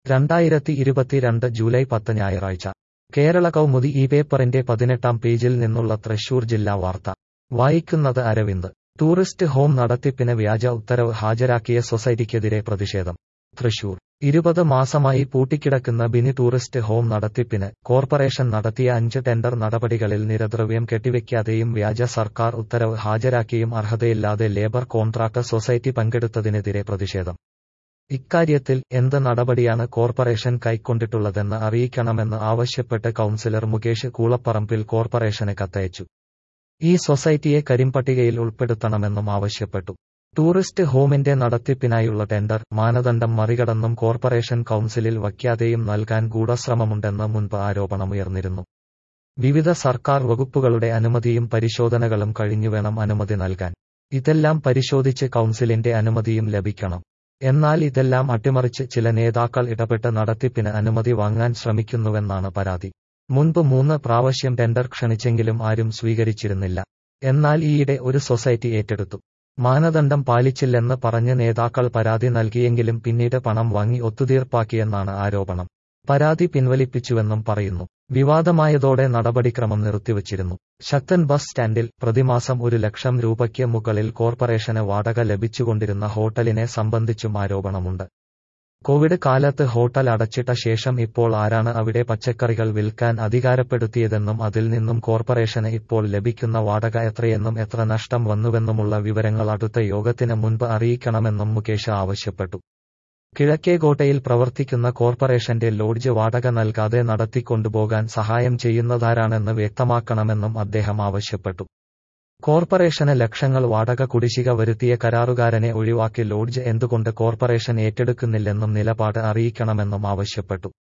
രണ്ടായിരത്തി ഇരുപത്തിരണ്ട് ജൂലൈ പത്ത് ഞായറാഴ്ച കേരള കൗമുദി ഈ പേപ്പറിന്റെ പതിനെട്ടാം പേജിൽ നിന്നുള്ള തൃശൂർ ജില്ലാ വാർത്ത വായിക്കുന്നത് അരവിന്ദ് ടൂറിസ്റ്റ് ഹോം നടത്തിപ്പിന് വ്യാജ ഉത്തരവ് ഹാജരാക്കിയ സൊസൈറ്റിക്കെതിരെ പ്രതിഷേധം തൃശൂർ ഇരുപത് മാസമായി പൂട്ടിക്കിടക്കുന്ന ബിനി ടൂറിസ്റ്റ് ഹോം നടത്തിപ്പിന് കോർപ്പറേഷൻ നടത്തിയ അഞ്ച് ടെൻഡർ നടപടികളിൽ നിരദ്രവ്യം കെട്ടിവെക്കാതെയും വ്യാജ സർക്കാർ ഉത്തരവ് ഹാജരാക്കിയും അർഹതയില്ലാതെ ലേബർ കോൺട്രാക്ട് സൊസൈറ്റി പങ്കെടുത്തതിനെതിരെ പ്രതിഷേധം ഇക്കാര്യത്തിൽ എന്ത് നടപടിയാണ് കോർപ്പറേഷൻ കൈക്കൊണ്ടിട്ടുള്ളതെന്ന് അറിയിക്കണമെന്ന് ആവശ്യപ്പെട്ട് കൌൺസിലർ മുകേഷ് കൂളപ്പറമ്പിൽ കോർപ്പറേഷന് കത്തയച്ചു ഈ സൊസൈറ്റിയെ കരിമ്പട്ടികയിൽ ഉൾപ്പെടുത്തണമെന്നും ആവശ്യപ്പെട്ടു ടൂറിസ്റ്റ് ഹോമിന്റെ നടത്തിപ്പിനായുള്ള ടെൻഡർ മാനദണ്ഡം മറികടന്നും കോർപ്പറേഷൻ കൌൺസിലിൽ വയ്ക്കാതെയും നൽകാൻ ഗൂഢശ്രമമുണ്ടെന്ന് മുൻപ് ആരോപണമുയർന്നിരുന്നു വിവിധ സർക്കാർ വകുപ്പുകളുടെ അനുമതിയും പരിശോധനകളും കഴിഞ്ഞുവേണം അനുമതി നൽകാൻ ഇതെല്ലാം പരിശോധിച്ച് കൌൺസിലിന്റെ അനുമതിയും ലഭിക്കണം എന്നാൽ ഇതെല്ലാം അട്ടിമറിച്ച് ചില നേതാക്കൾ ഇടപെട്ട് നടത്തിപ്പിന് അനുമതി വാങ്ങാൻ ശ്രമിക്കുന്നുവെന്നാണ് പരാതി മുൻപ് മൂന്ന് പ്രാവശ്യം ടെൻഡർ ക്ഷണിച്ചെങ്കിലും ആരും സ്വീകരിച്ചിരുന്നില്ല എന്നാൽ ഈയിടെ ഒരു സൊസൈറ്റി ഏറ്റെടുത്തു മാനദണ്ഡം പാലിച്ചില്ലെന്ന് പറഞ്ഞ് നേതാക്കൾ പരാതി നൽകിയെങ്കിലും പിന്നീട് പണം വാങ്ങി ഒത്തുതീർപ്പാക്കിയെന്നാണ് ആരോപണം പരാതി പിൻവലിപ്പിച്ചുവെന്നും പറയുന്നു വിവാദമായതോടെ നടപടിക്രമം നിർത്തിവച്ചിരുന്നു ശക്തൻ ബസ് സ്റ്റാൻഡിൽ പ്രതിമാസം ഒരു ലക്ഷം രൂപയ്ക്ക് മുകളിൽ കോർപ്പറേഷന് വാടക ലഭിച്ചുകൊണ്ടിരുന്ന ഹോട്ടലിനെ സംബന്ധിച്ചും ആരോപണമുണ്ട് കോവിഡ് കാലത്ത് ഹോട്ടൽ അടച്ചിട്ട ശേഷം ഇപ്പോൾ ആരാണ് അവിടെ പച്ചക്കറികൾ വിൽക്കാൻ അധികാരപ്പെടുത്തിയതെന്നും അതിൽ നിന്നും കോർപ്പറേഷന് ഇപ്പോൾ ലഭിക്കുന്ന വാടക എത്രയെന്നും എത്ര നഷ്ടം വന്നുവെന്നുമുള്ള വിവരങ്ങൾ അടുത്ത യോഗത്തിന് മുൻപ് അറിയിക്കണമെന്നും മുകേഷ് ആവശ്യപ്പെട്ടു കിഴക്കേകോട്ടയിൽ പ്രവർത്തിക്കുന്ന കോർപ്പറേഷന്റെ ലോഡ്ജ് വാടക നൽകാതെ നടത്തിക്കൊണ്ടുപോകാൻ സഹായം ചെയ്യുന്നതാരാണെന്ന് വ്യക്തമാക്കണമെന്നും അദ്ദേഹം ആവശ്യപ്പെട്ടു കോർപ്പറേഷന് ലക്ഷങ്ങൾ വാടക കുടിശ്ശിക വരുത്തിയ കരാറുകാരനെ ഒഴിവാക്കി ലോഡ്ജ് എന്തുകൊണ്ട് കോർപ്പറേഷൻ ഏറ്റെടുക്കുന്നില്ലെന്നും നിലപാട് അറിയിക്കണമെന്നും ആവശ്യപ്പെട്ടു